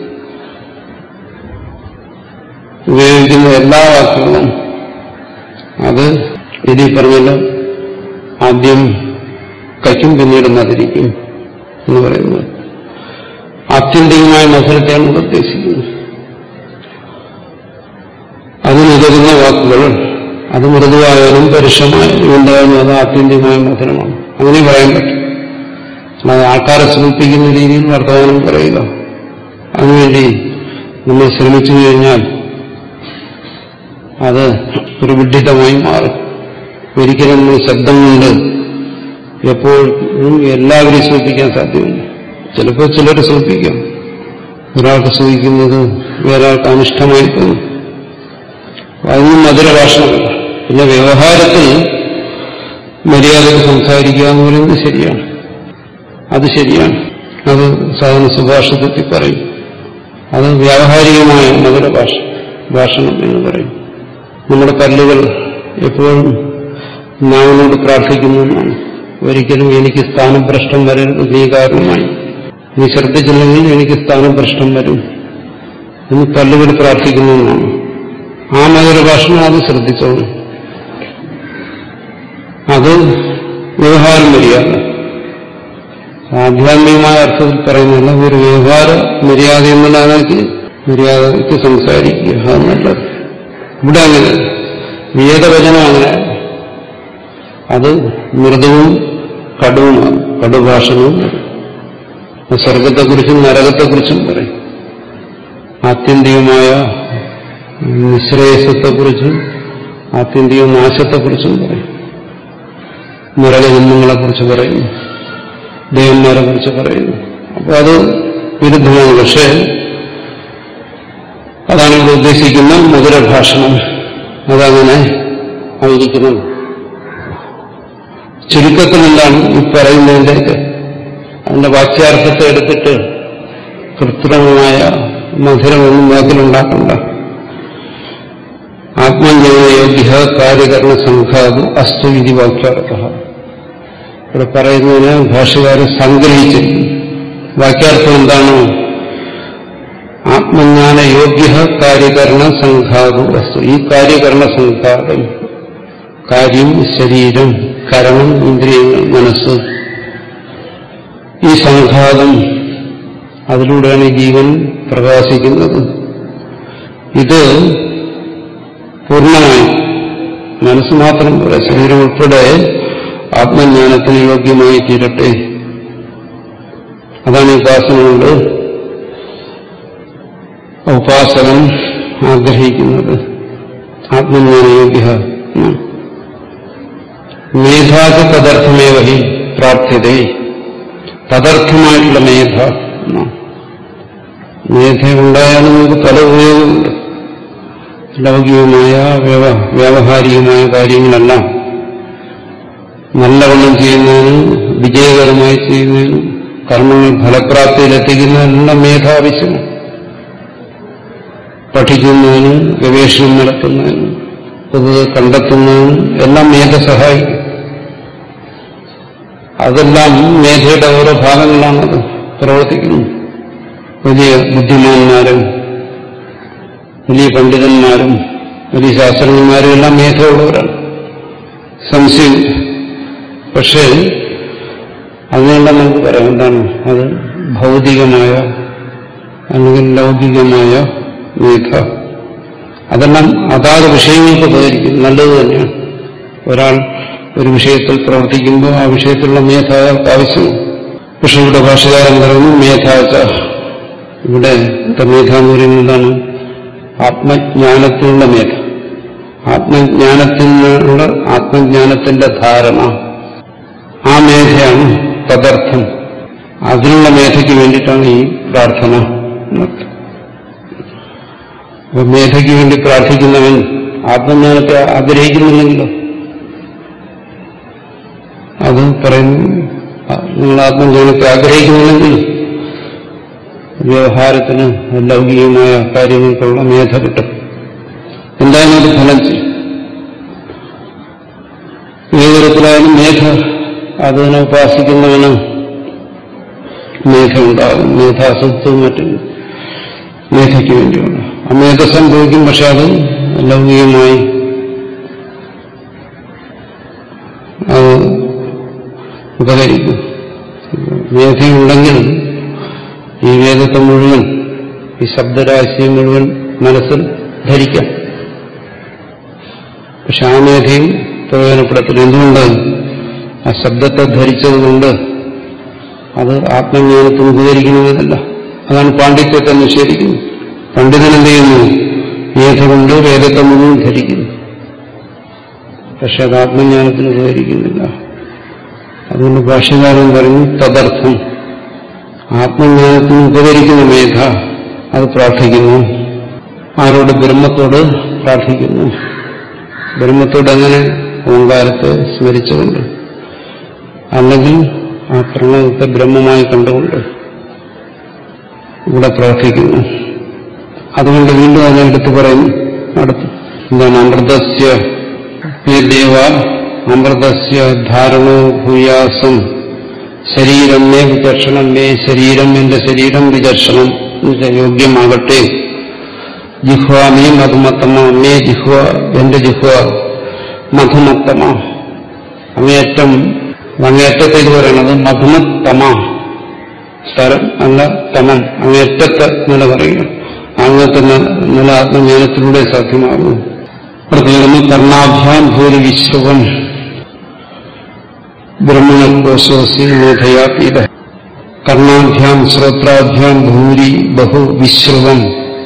ഉപയോഗിക്കുന്ന എല്ലാ വാക്കുകളും അത് ഇനി പറഞ്ഞല്ലോ ആദ്യം കയ്ക്കും പിന്നീട് മതിരിക്കും എന്ന് പറയുന്നത് ആത്യന്തികമായ മധുരത്തെയാണ് ഇവിടെ ഉദ്ദേശിക്കുന്നത് അതിനുതകുന്ന വാക്കുകൾ അത് മൃദുവായാലും പരുഷമായാലും ഉണ്ടായാലും അത് ആത്യന്തികമായ മധുരമാണ് അങ്ങനെ പറയാൻ പറ്റും അല്ലാതെ ആൾക്കാരെ ശ്രമിപ്പിക്കുന്ന രീതിയിൽ വർത്തമാനം പറയുക അതിനുവേണ്ടി നമ്മൾ ശ്രമിച്ചു കഴിഞ്ഞാൽ അത് ഒരു വിഡിതമായി മാറും ഒരിക്കലും നമ്മൾ ശബ്ദം കൊണ്ട് എപ്പോഴും എല്ലാവരെയും സൂചിപ്പിക്കാൻ സാധ്യമല്ല ചിലപ്പോൾ ചിലരെ സൂചിപ്പിക്കാം ഒരാൾക്ക് സൂചിക്കുന്നത് വേറൊരാൾക്ക് അനിഷ്ടമായി തോന്നും അതൊന്നും മധുരഭാഷണമല്ല പിന്നെ വ്യവഹാരത്തിൽ മര്യാദക്ക് സംസാരിക്കുക എന്ന് പറയുന്നത് ശരിയാണ് അത് ശരിയാണ് അത് സാധാരണ സുഭാഷിതത്തിൽ പറയും അത് വ്യാവഹാരികമായ മധുരഭാഷ ഭാഷണം എന്ന് പറയും നമ്മുടെ പല്ലുകൾ എപ്പോഴും നാവിനോട് പ്രാർത്ഥിക്കുന്നു എന്നാണ് ഒരിക്കലും എനിക്ക് സ്ഥാനഭ്രഷ്ടം വരരുത് നീ കാരണമായി നീ ശ്രദ്ധിച്ചില്ലെങ്കിൽ എനിക്ക് സ്ഥാനഭ്രഷ്ടം വരും എന്ന് പല്ലുകൾ പ്രാർത്ഥിക്കുന്നു എന്നാണ് ആ മധുരഭാഷണം അത് ശ്രദ്ധിച്ചോളൂ അത് വ്യവഹാരം മര്യാദ ആധ്യാത്മികമായ അർത്ഥത്തിൽ പറയുന്നില്ല ഒരു വ്യവഹാര മര്യാദ എന്നുള്ളതാക്കി മര്യാദയ്ക്ക് സംസാരിക്കുക അത് നല്ലത് ഇവിടെ അങ്ങനെ വേദവചനം അങ്ങനെ അത് മൃദുവും കടുവുമാണ് കടുഭാഷണവും സ്വർഗത്തെക്കുറിച്ചും നരകത്തെക്കുറിച്ചും പറയും ആത്യന്തികമായ നിശ്രേയസത്തെക്കുറിച്ചും ആത്യന്തിക നാശത്തെക്കുറിച്ചും പറയും നരകജന്മങ്ങളെക്കുറിച്ച് പറയുന്നു ദേവന്മാരെ കുറിച്ച് പറയുന്നു അപ്പോൾ അത് വിരുദ്ധമാണ് പക്ഷേ അതാണ് ഇവിടെ ഉദ്ദേശിക്കുന്ന മധുരഭാഷണം അതങ്ങനെ ആയിരിക്കണം ചുരുക്കത്തിൽ എന്താണ് ഈ പറയുന്നതിൻ്റെയൊക്കെ അതിന്റെ വാച്യാർത്ഥത്തെ എടുത്തിട്ട് കൃത്രിമമായ മധുരമൊന്നും വാക്കിലുണ്ടാക്കണ്ട ആത്മജ്ഞാനയോഗ്യ കാര്യകരണ സംഘാതു അസ്തു ഇതി വാക്യാർത്ഥ ഇവിടെ പറയുന്നതിന് ഭാഷകാരൻ സംഗ്രഹിച്ചിരിക്കുന്നു വാക്യാർത്ഥം എന്താണ് ആത്മജ്ഞാന യോഗ്യ കാര്യകരണ സംഘാതു വസ്തു ഈ കാര്യകരണ സംഘാതം കാര്യം ശരീരം കരണം ഇന്ദ്രിയങ്ങൾ മനസ്സ് ഈ സംഘാതം അതിലൂടെയാണ് ഈ ജീവൻ പ്രകാശിക്കുന്നത് ഇത് പൂർണ്ണമായും മനസ്സ് മാത്രം പോരാ ശരീരം ഉൾപ്പെടെ ആത്മജ്ഞാനത്തിന് യോഗ്യമായി തീരട്ടെ അതാണ് ഈ ഉപാസന കൊണ്ട് ഉപാസകൻ ആഗ്രഹിക്കുന്നത് ആത്മജ്ഞാനയോഗ്യ മേധാച തദർത്ഥമേവ ഹി പ്രാർത്ഥ്യത തദർത്ഥമായിട്ടുള്ള മേധ മേധ ഉണ്ടായാലും നമുക്ക് പല ഉപയോഗമുണ്ട് ലൗകികമായ വ്യാവഹാരികമായ കാര്യങ്ങളെല്ലാം നല്ലവണ്ണം ചെയ്യുന്നതിനും വിജയകരമായി ചെയ്യുന്നതിനും കർമ്മങ്ങൾ ഫലപ്രാപ്തിയിലെത്തിക്കുന്നതിനെല്ലാം മേധ ആവശ്യമാണ് പഠിക്കുന്നതിനും ഗവേഷണം നടത്തുന്നതിനും പുതുത് കണ്ടെത്തുന്നതിനും എല്ലാം മേധ സഹായിക്കും അതെല്ലാം മേധയുടെ ഓരോ ഭാഗങ്ങളാണത് പ്രവർത്തിക്കുന്നത് വലിയ ബുദ്ധിമാന്മാരും വലിയ പണ്ഡിതന്മാരും വലിയ ശാസ്ത്രജ്ഞന്മാരും എല്ലാം മേധമുള്ളവരാണ് സംശയം പക്ഷേ അതിനെല്ലാം നമുക്ക് പറയാം എന്താണ് അത് ഭൗതികമായ അല്ലെങ്കിൽ ലൗകികമായ മേധ അതെല്ലാം അതാത് വിഷയങ്ങൾക്ക് ഉപകരിക്കും നല്ലത് തന്നെയാണ് ഒരാൾ ഒരു വിഷയത്തിൽ പ്രവർത്തിക്കുമ്പോൾ ആ വിഷയത്തിലുള്ള മേധ അയാൾക്ക് ആവശ്യമാണ് പക്ഷെ ഇവിടെ ഭാഷകാരൻ പറയുന്നു മേധാച ഇവിടെ മേധ എന്ന് പറയുന്നത് എന്താണ് ആത്മജ്ഞാനത്തിനുള്ള മേധ ആത്മജ്ഞാനത്തിനുള്ള ആത്മജ്ഞാനത്തിന്റെ ധാരണ ആ മേധയാണ് പദാർത്ഥം അതിനുള്ള മേധയ്ക്ക് വേണ്ടിയിട്ടാണ് ഈ പ്രാർത്ഥന എന്നർത്ഥം അപ്പൊ മേധയ്ക്ക് വേണ്ടി പ്രാർത്ഥിക്കുന്നവൻ ആത്മജ്ഞാനത്തെ ആഗ്രഹിക്കുന്നില്ലെങ്കിലോ അത് പറയുന്നു നിങ്ങൾ ആത്മജ്ഞാനത്തെ ആഗ്രഹിക്കുന്നില്ലെങ്കിൽ വ്യവഹാരത്തിന് ലൗകികമായ കാര്യങ്ങൾക്കുള്ള മേധ കിട്ടും എന്തായാലും അത് ഫലം ചെയ്യും ഏത് തരത്തിലായാലും മേധ അതിനെ ഉപാസിക്കുന്നവന് മേധ ഉണ്ടാകും മേധാസത്വവും മറ്റും മേധയ്ക്ക് വേണ്ടിയുണ്ട് ആ മേധ സംഭവിക്കും പക്ഷെ അത് ലൗകികമായി അത് ഉപകരിക്കും മേധയുണ്ടെങ്കിൽ ഈ വേദത്തെ മുഴുവൻ ഈ ശബ്ദരാശിയെ മുഴുവൻ മനസ്സിൽ ധരിക്കാം പക്ഷെ ആ മേധയും പ്രയോജനപ്പെടത്തില്ല എന്തുകൊണ്ട് ആ ശബ്ദത്തെ ധരിച്ചതുകൊണ്ട് അത് ആത്മജ്ഞാനത്തിന് ഉപകരിക്കുന്നതല്ല അതാണ് പാണ്ഡിത്യത്തെ നിഷേധിക്കുന്നത് പണ്ഡിതൻ എന്ത് ചെയ്യുന്നു മേധ കൊണ്ട് വേദത്തെ മുഴുവൻ ധരിക്കുന്നു പക്ഷെ അത് ആത്മജ്ഞാനത്തിന് ഉപകരിക്കുന്നില്ല അതുകൊണ്ട് ഭാഷ്യകാരൻ പറഞ്ഞു തദർത്ഥം ആത്മജ്ഞാനത്തിന് ഉപകരിക്കുന്ന മേധ അത് പ്രാർത്ഥിക്കുന്നു ആരോട് ബ്രഹ്മത്തോട് പ്രാർത്ഥിക്കുന്നു ബ്രഹ്മത്തോട് അങ്ങനെ ഓങ്കാരത്തെ സ്മരിച്ചുകൊണ്ട് അല്ലെങ്കിൽ ആ പ്രണവത്തെ ബ്രഹ്മമായി കണ്ടുകൊണ്ട് ഇവിടെ പ്രാർത്ഥിക്കുന്നു അതുകൊണ്ട് വീണ്ടും അതിനെ എടുത്തു പറയുന്നു അടുത്ത് എന്താണ് അമൃതസ്യ ദേവ അമൃതസ്യ ധാരണോ ഭൂയാസം ശരീരം മേ വിചക്ഷണം മേ ശരീരം എന്റെ ശരീരം വിചക്ഷണം യോഗ്യമാകട്ടെ ജിഹ്വ മേ മധുമത്തമ മേ ജിഹ്വ എന്റെ ജിഹ്വ മധുമത്തമ അങ്ങേയറ്റം അങ്ങേയറ്റത്തേക്ക് പറയണത് മധുമത്തമ തരം അല്ല തമം അങ്ങേറ്റത്തെ നില പറയുക അങ്ങനത്തെ ന- നില ആത്മജ്ഞാനത്തിലൂടെ സാധ്യമാകുന്നു പ്രത്യേകം കർണാഭ്യാം ഭൂരി വിശ്രവം ബ്രഹ്മണകോശോസി മേധയാപീത കർണാഭ്യാം ശ്രോത്രാഭ്യാം ഭൂരി ബഹു വിശ്രവം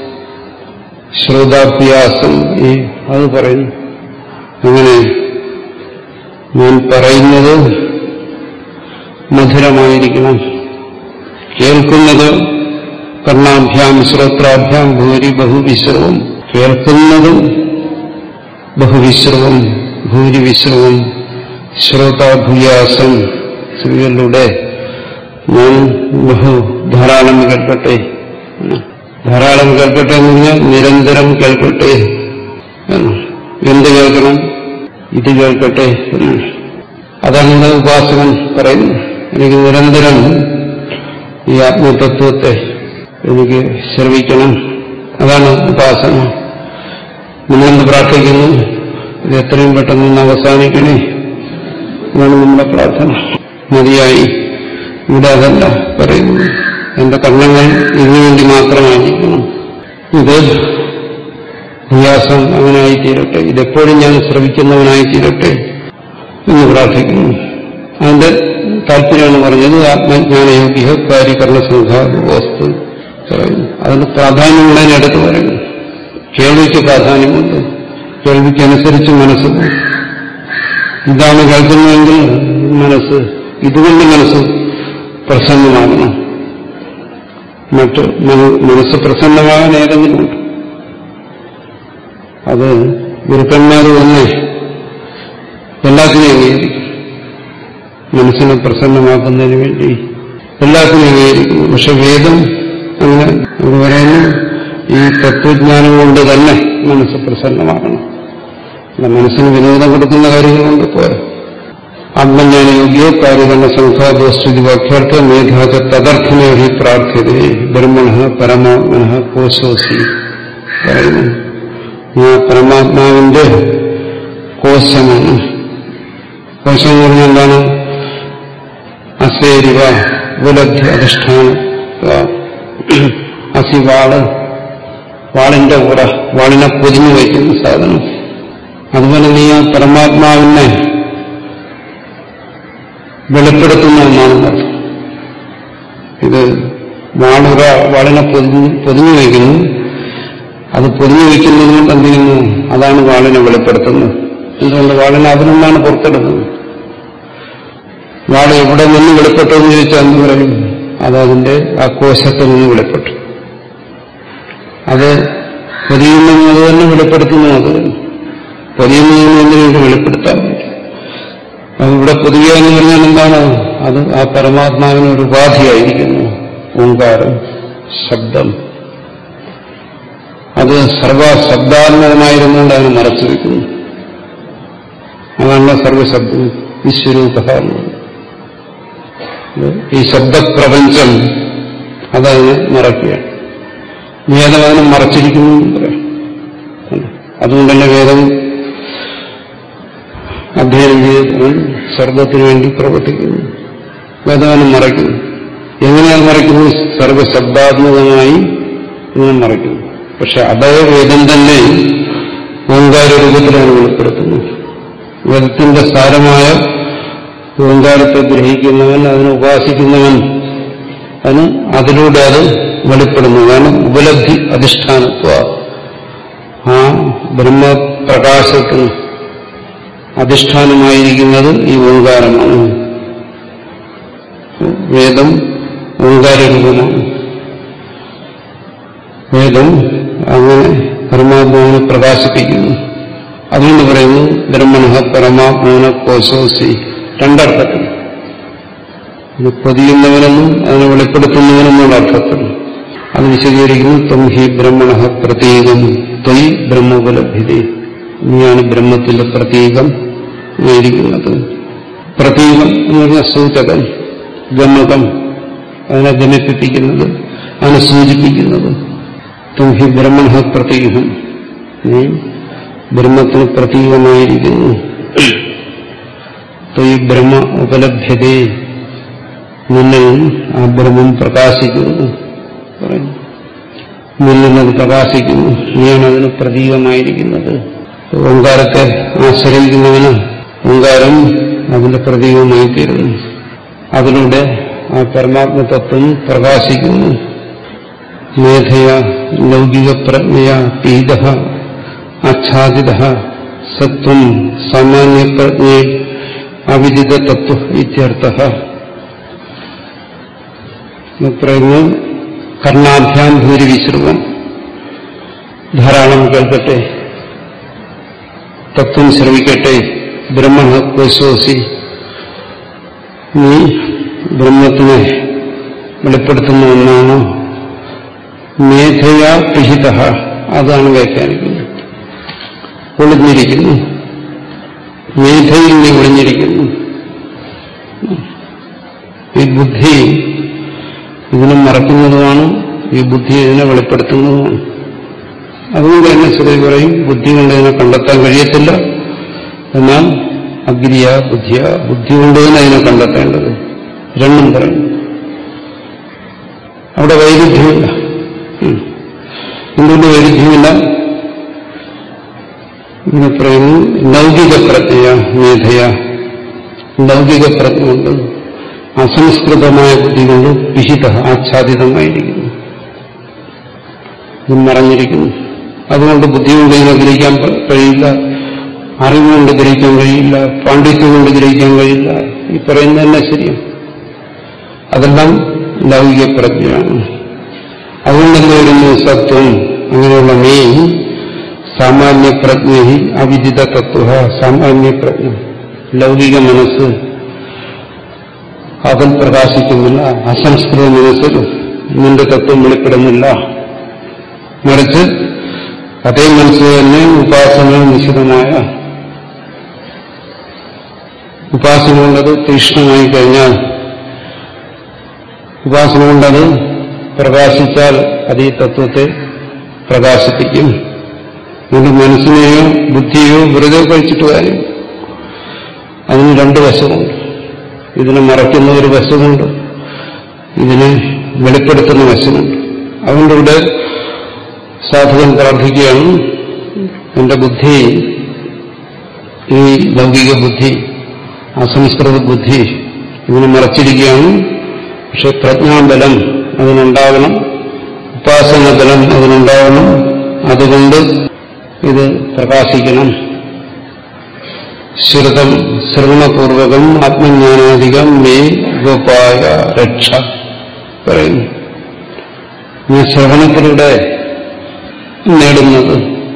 ശ്രോതാഭ്യാസം ഈ അത് പറയുന്നു അങ്ങനെ ഞാൻ പറയുന്നത് മധുരമായിരിക്കണം കേൾക്കുന്നത് കർണാഭ്യാം ശ്രോത്രാഭ്യാം ഭൂരി ബഹുവിശ്രവം കേൾക്കുന്നതും ബഹുവിശ്രവം ഭൂരിവിശ്രവം ശ്രോതാഭൂയാസം സ്ത്രീകളിലൂടെ ഞാൻ ബഹു ധാരാളം കേൾക്കട്ടെ ധാരാളം കേൾക്കട്ടെ എന്ന് പറഞ്ഞാൽ നിരന്തരം കേൾക്കട്ടെ എന്ന്. എന്ത് കേൾക്കണം ഇത് കേൾക്കട്ടെ എന്ന്. അതാണ് ഇവിടെ ഉപാസകൻ പറയുന്നത് എനിക്ക് നിരന്തരം ഈ ആത്മതത്വത്തെ എനിക്ക് ശ്രവിക്കണം അതാണ് ഉപാസന നമ്മളെന്ത് പ്രാർത്ഥിക്കുന്നു ഇത് എത്രയും പെട്ടെന്ന് ഒന്ന് അവസാനിക്കണേ അതാണ് നമ്മുടെ പ്രാർത്ഥന മതിയായി ഇവിടെ അതല്ല പറയുന്നത് എന്റെ കർണങ്ങൾ ഇതിനു വേണ്ടി മാത്രമായിരിക്കണം ഇത് വ്യാസം അങ്ങനെ ആയിത്തീരട്ടെ ഇതെപ്പോഴും ഞാൻ ശ്രവിക്കുന്നവനായി തീരട്ടെ എന്ന് പ്രാർത്ഥിക്കുന്നു അതിന്റെ താല്പര്യമാണ് പറഞ്ഞത് ആത്മജ്ഞാനയോഗ്യ കാര്യകരണ സംഘാവസ്തു പറയുന്നു അതിന് പ്രാധാന്യമുള്ളതിന് അടുത്ത് പറയുന്നു കേൾവിക്ക് പ്രാധാന്യമുണ്ട് കേൾവിക്കനുസരിച്ച് മനസ്സ് പോകും. ഇതാണ് കേൾക്കുന്നതെങ്കിൽ മനസ്സ് ഇതുകൊണ്ട് മനസ്സ് പ്രസന്നമാകണം മറ്റ് മന- മനസ്സ് പ്രസന്നമാകാൻ ഏതെങ്കിലും ഉണ്ട് അത് ഗുരുക്കന്മാർ തന്നെ എല്ലാത്തിനെയും അംഗീകരിക്കും മനസ്സിനെ പ്രസന്നമാക്കുന്നതിന് വേണ്ടി എല്ലാത്തിനും അംഗീകരിക്കുന്നു പക്ഷെ വേദം അങ്ങനെ എന്ന് പറയുന്നു ഈ തത്വജ്ഞാനം കൊണ്ട് തന്നെ മനസ്സ് പ്രസന്നമാകണം അല്ല മനസ്സിന് വിനോദം കൊടുക്കുന്ന കാര്യങ്ങൾ കൊണ്ട് പോരാ ആത്മജ്ഞാനയോഗ്യോ കാര്യകരണ സംഘാദോസ്തുതി വാക്യാർത്ഥ മേധാച തദർത്ഥനെ ഹി പ്രാർത്ഥ്യതേ ബ്രഹ്മണ പരമാത്മന കോശോസി പറയുന്നു ഞാൻ പരമാത്മാവിന്റെ കോശമാണ് കോശം എന്ന് പറഞ്ഞാൽ എന്താണ് അസേരിവ ഉപലബ്ധി അധിഷ്ഠാനം അസി വാള് വാളിന്റെ ഉറ വാളിനെ പൊതിഞ്ഞു വയ്ക്കുന്ന സാധനം അതുപോലെ നീ ആ പരമാത്മാവിനെ വെളിപ്പെടുത്തുന്ന ഒന്നാണെന്ന് അർത്ഥം ഇത് വാളുറ വാളിനെ പൊതിഞ്ഞ് പൊതിഞ്ഞു വയ്ക്കുന്നു അത് പൊതിഞ്ഞു വയ്ക്കുന്നത് കൊണ്ട് എന്ത് ചെയ്യുന്നു അതാണ് വാളിനെ വെളിപ്പെടുത്തുന്നത് എന്തുകൊണ്ട് വാളിനെ അതിൽ നിന്നാണ് പുറത്തെടുക്കുന്നത് വാള് എവിടെ നിന്ന് വെളിപ്പെട്ടു എന്ന് ചോദിച്ചാൽ എന്ത് പറയും അത് അതിന്റെ ആ കോശത്തിൽ നിന്ന് വെളിപ്പെട്ടു അത് പൊതിയുന്നതും അത് തന്നെ വെളിപ്പെടുത്തുന്നതും അത് തന്നെ പൊതിയുന്നതിന് എന്തിനു വെളിപ്പെടുത്താൻ പറ്റും അത് ഇവിടെ പൊതുവെ എന്ന് പറഞ്ഞാൽ എന്താണ് അത് ആ പരമാത്മാവിന് ഒരു ഉപാധിയായിരിക്കുന്നു ഓങ്കാരം ശബ്ദം അത് സർവശബ്ദാത്മകമായിരുന്നുകൊണ്ട് അതിനെ മറച്ചു വയ്ക്കുന്നു അതാണ് സർവശബ്ദം വിശ്വരൂപ ഈ ശബ്ദപ്രപഞ്ചം അതതിനെ മറക്കുകയാണ് വേദം അതിനെ മറച്ചിരിക്കുന്നു എന്ന് പറയാം അതുകൊണ്ട് തന്നെ വേദം അധ്യയനം ചെയ്തവൻ സ്വർഗത്തിന് വേണ്ടി പ്രവർത്തിക്കുന്നു വേദവനം മറയ്ക്കുന്നു എങ്ങനെയാണ് മറയ്ക്കുന്നത് സർവശബ്ദാത്മകമായി ഇങ്ങനെ മറയ്ക്കുന്നു പക്ഷെ അതേ വേദം തന്നെ ഓങ്കാര രൂപത്തിലാണ് വെളിപ്പെടുത്തുന്നത് വേദത്തിന്റെ സാരമായ ഓങ്കാരത്തെ ഗ്രഹിക്കുന്നവൻ അതിനെ ഉപാസിക്കുന്നവൻ അതിന് അതിലൂടെ അത് വെളിപ്പെടുന്നു കാരണം ഉപലബ്ധി അധിഷ്ഠാനത്വ ആ ബ്രഹ്മപ്രകാശത്തിന് അധിഷ്ഠാനമായിരിക്കുന്നത് ഈ ഓങ്കാരമാണ് വേദം ഓങ്കാരരൂപമാണ് വേദം അങ്ങനെ പരമാത്മാവിനെ പ്രകാശിപ്പിക്കുന്നു അതുകൊണ്ട് പറയുന്നു ബ്രഹ്മണ പരമാത്മാന കോശോസി രണ്ടർത്ഥത്തിൽ ഇത് പൊതിയുന്നവനെന്നും അതിനെ വെളിപ്പെടുത്തുന്നവനെന്നുള്ള അർത്ഥത്തിൽ അത് വിശദീകരിക്കുന്നു ത്വം ഹി ബ്രഹ്മണ പ്രതീകം ത്വയ് ബ്രഹ്മോപലഭ്യത നീയാണ് ബ്രഹ്മത്തിന്റെ പ്രതീകം ആയിരിക്കുന്നത് പ്രതീകം എന്ന് പറഞ്ഞാൽ സൂചകൻ ഗമകം അതിനെ ഗമിപ്പിക്കുന്നത് അതിനെ സൂചിപ്പിക്കുന്നത് ത്വം ഹി ബ്രഹ്മണ പ്രതീകം നീ ബ്രഹ്മത്തിന് പ്രതീകമായിരിക്കുന്നു ത്വയ് ബ്രഹ്മ ഉപലഭ്യതേ നിന്നിൽ ആ ബ്രഹ്മം പ്രകാശിക്കുന്നു പറയുന്നു നിന്നിൽ അത് പ്രകാശിക്കുന്നു നീയാണ് അതിന് പ്രതീകമായിരിക്കുന്നത് ഓങ്കാരത്തെ ആശ്രയിക്കുന്നവന് ഓങ്കാരം അതിന്റെ പ്രതീകമായി തീരുന്നു അതിലൂടെ ആ പരമാത്മതത്വം പ്രകാശിക്കുന്നു മേധയ ലൗകിക പ്രജ്ഞയ പീത ആച്ഛാദിത സത്വം സാമാന്യ പ്രജ്ഞ അവിദിത തത്വ ഇത്യർത്ഥ പറയുന്നു കർണാഭ്യാം ഭൂരി വിശ്രവം ധാരാളം കേൾക്കട്ടെ തത്വം ശ്രവിക്കട്ടെ ബ്രഹ്മ കോശോസി നീ ബ്രഹ്മത്തിനെ വെളിപ്പെടുത്തുന്ന ഒന്നാണോ മേധയാ പിഹിത അതാണ് വ്യാഖ്യാനിക്കുന്നത് ഒളിഞ്ഞിരിക്കുന്നു മേധയിൽ നീ ഒളിഞ്ഞിരിക്കുന്നു ഈ ബുദ്ധി ഇതിനെ മറക്കുന്നതുമാണ് ഈ ബുദ്ധി ഇതിനെ വെളിപ്പെടുത്തുന്നതുമാണ് അതുകൊണ്ട് തന്നെ ശ്രുതി പറയും ബുദ്ധി കൊണ്ട് ഇതിനെ കണ്ടെത്താൻ കഴിയത്തില്ല എന്നാൽ അഗ്രിയ ബുദ്ധിയ ബുദ്ധി കൊണ്ട് തന്നെ അതിനെ കണ്ടെത്തേണ്ടത് രണ്ടും പറയും അവിടെ വൈരുദ്ധ്യമില്ല ഉം. എന്തുകൊണ്ട് വൈരുദ്ധ്യമില്ല ഇങ്ങനെ പറയുന്നു ലൗകിക പ്രജ്ഞയ മേധയ ലൗകിക പ്രജ്ഞ കൊണ്ട് അസംസ്കൃതമായ ബുദ്ധി കൊണ്ട് വിഹിത ആച്ഛാദിതമായിരിക്കുന്നു ഇത് മറഞ്ഞിരിക്കുന്നു അതുകൊണ്ട് ബുദ്ധി കൊണ്ട് ഇതിനെ ഗ്രഹിക്കാൻ പ- കഴിയില്ല അറിവുകൊണ്ട് ഗ്രഹിക്കാൻ കഴിയില്ല പാണ്ഡിത്യം കൊണ്ട് ഗ്രഹിക്കാൻ കഴിയില്ല ഈ പറയുന്നത് തന്നെ ശരിയാണ് അതെല്ലാം ലൗകിക പ്രജ്ഞയാണ് അതുകൊണ്ട് എന്ത് വരുന്നു സത്വം അങ്ങനെയുള്ള നീ സാമാന്യ പ്രജ്ഞ അവിദിത തത്വ സാമാന്യ പ്രജ്ഞ ലൗകിക മനസ്സ് അതിൽ പ്രകാശിക്കുന്നില്ല അസംസ്കൃത മനസ്സിൽ നിന്റെ തത്വം വെളിപ്പെടുന്നില്ല മറിച്ച് അതേ മനസ്സ് തന്നെ ഉപാസന നിശ്ചിതമായ ഉപാസന കൊണ്ടത് തീക്ഷ്ണമായി കഴിഞ്ഞാൽ ഉപാസന കൊണ്ടത് പ്രകാശിച്ചാൽ അത് ഈ തത്വത്തെ പ്രകാശിപ്പിക്കും അതുകൊണ്ട് മനസ്സിനെയോ ബുദ്ധിയോ വെറുതെ കഴിച്ചിട്ട് കാര്യം അതിന് രണ്ട് വശമുണ്ട് ഇതിനെ മറയ്ക്കുന്ന ഒരു വശമുണ്ട് ഇതിനെ വെളിപ്പെടുത്തുന്ന വശമുണ്ട് അതുകൊണ്ട് ഇവിടെ സാധകൻ പ്രാർത്ഥിക്കുകയാണ് എന്റെ ബുദ്ധി ഈ ലൗകിക ബുദ്ധി അസംസ്കൃത ബുദ്ധി ഇതിനെ മറച്ചിരിക്കുകയാണ് പക്ഷെ പ്രജ്ഞാബലം അതിനുണ്ടാകണം ഉപാസന ബലം അതിനുണ്ടാകണം അതുകൊണ്ട് ഇത് പ്രകാശിക്കണം ശ്രുതം ശ്രവണപൂർവകം ആത്മജ്ഞാനാധികം മേ ഗോപായ രക്ഷ പറയുന്നു ഈ ശ്രവണത്തിലൂടെ നേടുന്നത്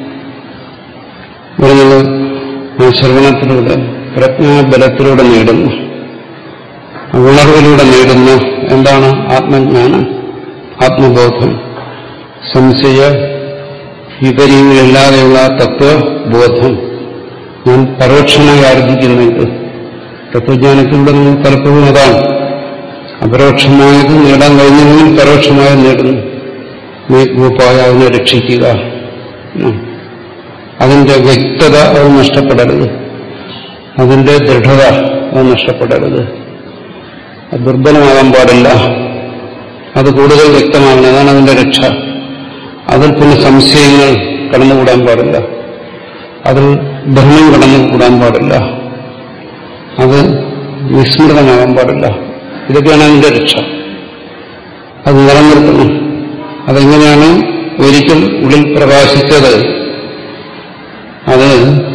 പറഞ്ഞത് ആ ശ്രവണത്തിലൂടെ പ്രജ്ഞാബലത്തിലൂടെ നേടുന്നു ഉണർവിലൂടെ നേടുന്ന എന്താണ് ആത്മജ്ഞാനം ആത്മബോധം സംശയ വിപരീതമില്ലാതെയുള്ള തത്വബോധം ഞാൻ പരോക്ഷമായി ആർജിക്കുന്ന ഇത് തത്വജ്ഞാനത്തിലൂടെ നമ്മൾ പലപ്പോഴും അതാണ് അപരോക്ഷമായത് നേടാൻ കഴിഞ്ഞെങ്കിൽ പരോക്ഷമായത് നേടുന്നു നീ ഗോപായ അതിനെ രക്ഷിക്കുക ഉം. അതിന്റെ വ്യക്തത അത് നഷ്ടപ്പെടരുത് അതിന്റെ ദൃഢത അത് നഷ്ടപ്പെടരുത് അത് ദുർബലമാകാൻ പാടില്ല അത് കൂടുതൽ വ്യക്തമാകണം അതാണ് അതിന്റെ രക്ഷ അതിൽ പിന്നെ സംശയങ്ങൾ കടന്നുകൂടാൻ പാടില്ല അതിൽ ഭ്രമം കടന്നുകൂടാൻ പാടില്ല അത് വിസ്മൃതമാകാൻ പാടില്ല ഇതൊക്കെയാണ് അതിന്റെ രക്ഷ അത് നിലനിർത്തണം അതെങ്ങനെയാണ് ഒരിക്കൽ ഉള്ളിൽ പ്രകാശിച്ചത് അത്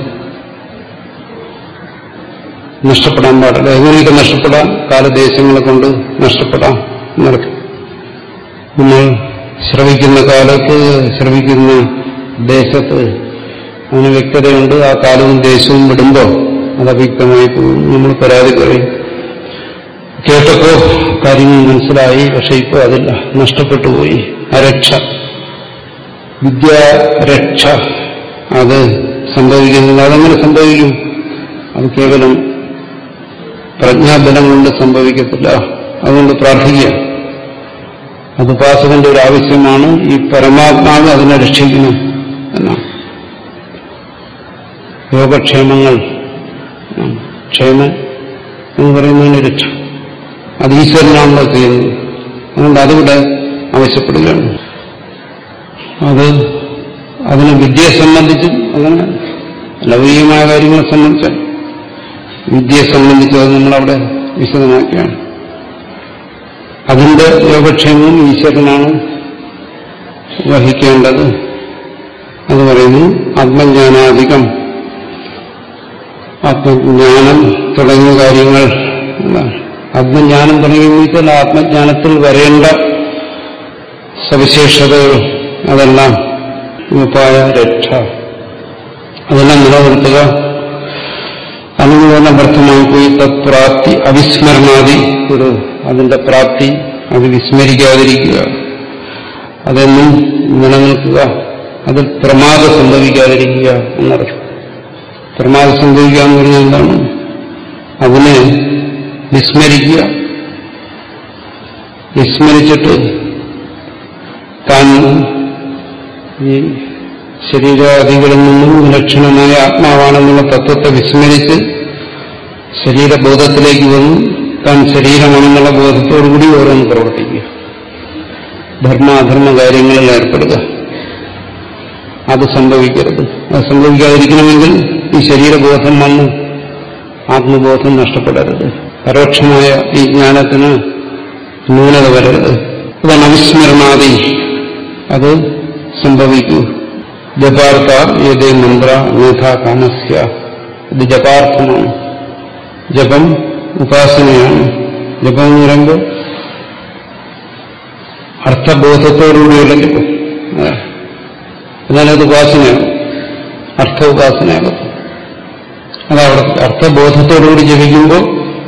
നഷ്ടപ്പെടാൻ പാടില്ല എങ്ങനെയൊക്കെ നഷ്ടപ്പെടാം കാലദേശങ്ങളെ കൊണ്ട് നഷ്ടപ്പെടാം എന്നർത്ഥം നമ്മൾ ശ്രവിക്കുന്ന കാലത്ത് ശ്രവിക്കുന്ന ദേശത്ത് അതിന് വ്യക്തതയുണ്ട് ആ കാലവും ദേശവും വിടുമ്പോൾ അത് അവ്യക്തമായി പോകും നമ്മൾ പരാതി പറയും കേട്ടപ്പോ കാര്യങ്ങൾ മനസ്സിലായി പക്ഷെ ഇപ്പോൾ അതില്ല നഷ്ടപ്പെട്ടു പോയി അരക്ഷ വിദ്യാരക്ഷ അത് സംഭവിക്കുന്നില്ല അതെങ്ങനെ സംഭവിക്കും അത് കേവലം പ്രജ്ഞാബലം കൊണ്ട് സംഭവിക്കത്തില്ല അതുകൊണ്ട് പ്രാർത്ഥിക്കുക അത് ഉപാസകന്റെ ഒരു ആവശ്യമാണ് ഈ പരമാത്മാവ് അതിനെ രക്ഷിക്കണം എന്നാണ് യോഗക്ഷേമങ്ങൾ ഉം, ക്ഷേമം എന്ന് പറയുന്നതിന് രക്ഷ അത് ഈശ്വരനാണല്ലോ ചെയ്യുന്നത് അതുകൊണ്ട് അതിവിടെ ആവശ്യപ്പെടുകയാണ് അത് അതിന് വിദ്യയെ സംബന്ധിച്ചും അങ്ങനെ ലൗകികമായ കാര്യങ്ങളെ സംബന്ധിച്ചും വിദ്യയെ സംബന്ധിച്ചും അത് നമ്മളവിടെ വിശദമാക്കിയാണ് അതിന്റെ യോഗക്ഷേമം ഈശ്വരനാണ് വഹിക്കേണ്ടത് അത് പറയുന്നു ആത്മജ്ഞാനാധികം ആത്മജ്ഞാനം തുടങ്ങിയ കാര്യങ്ങൾ എന്താണ് ആത്മജ്ഞാനം തുടങ്ങിയ വെച്ചാൽ ആത്മജ്ഞാനത്തിൽ വരേണ്ട സവിശേഷതകൾ അതെല്ലാം ഉപായ രക്ഷ അതെല്ലാം നിലനിർത്തുക അതിന് തന്നെ വ്യർത്ഥമായി പോയി തത്പ്രാപ്തി അവിസ്മരണാദി ഒരു അതിന്റെ പ്രാപ്തി അത് വിസ്മരിക്കാതിരിക്കുക അതെന്നും നിലനിൽക്കുക അതിൽ പ്രമാദം സംഭവിക്കാതിരിക്കുക എന്നർത്ഥം പ്രമാദം സംഭവിക്കുക എന്ന് പറഞ്ഞാൽ എന്താണ് അതിനെ വിസ്മരിക്കുക വിസ്മരിച്ചിട്ട് താൻ ഈ ശരീരാദികളിൽ നിന്നും വിലക്ഷണമായ ആത്മാവാണെന്നുള്ള തത്വത്തെ വിസ്മരിച്ച് ശരീരബോധത്തിലേക്ക് വന്ന് താൻ ശരീരമാണെന്നുള്ള ബോധത്തോടുകൂടി ഓരോന്ന് പ്രവർത്തിക്കുക ധർമാധർമ്മ കാര്യങ്ങളിൽ ഏർപ്പെടുക അത് സംഭവിക്കരുത് അത് സംഭവിക്കാതിരിക്കണമെങ്കിൽ ഈ ശരീരബോധം വന്ന് ആത്മബോധം നഷ്ടപ്പെടരുത് പരോക്ഷമായ ഈ ജ്ഞാനത്തിന് ന്യൂനത വരരുത് അതാണ് അവിസ്മരണാദി അത് സംഭവിക്കൂ ജപാർത്ഥ ഏതേ മന്ത്ര മേധാ കാമസ്യ ഇത് ജപാർത്ഥമാണ് ജപം ഉപാസനയാണ് ജപം എന്ന് പറയുമ്പോൾ അർത്ഥബോധത്തോടുകൂടിയുള്ള ജപം എന്നാലത് ഉപാസനയാണ് അർത്ഥ ഉപാസനയാകും അതവിടെ അർത്ഥബോധത്തോടുകൂടി ജപിക്കുമ്പോൾ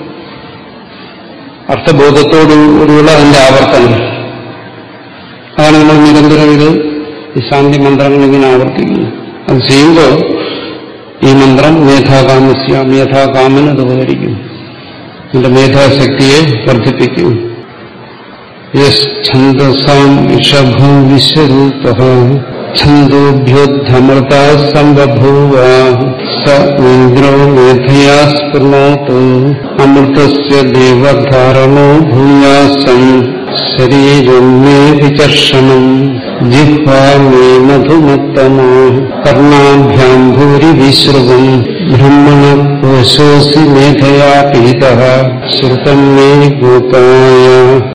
അർത്ഥബോധത്തോടുകൂടിയുള്ള അതിന്റെ ആവർത്തനം അതാണ് നമ്മൾ നിരന്തരം ഇത് ഈ ശാന്തി മന്ത്രങ്ങൾ ഇങ്ങനെ ആവർത്തിക്കുന്നു അത് ചെയ്യുമ്പോൾ ഈ മന്ത്രം മേധാകാമസ്യ മേധാകാമൻ അത് ഉപകരിക്കും എന്റെ മേധാശക്തിയെ വർദ്ധിപ്പിക്കും ഛന്ദസാം ഇഷഭൂ വിശ്വരൂപ ഛന്ദോഭ്യോദ്ധമൃത സംബഭൂവ സ ഇന്ദ്രോ മേധയാ സ്പൃണോതു അമൃതസ്യ ദേവധാരണോ ഭൂയാസം ശരീരം മേ വിചർഷണം ജിഹ്വാ മേ മധുമത്തമാ കർണാഭ്യാം ഭൂരി വിശ്രുവം ബ്രഹ്മണ കോശോസി മേധയാ പീത ശ്രുതം മേ ഗോപായ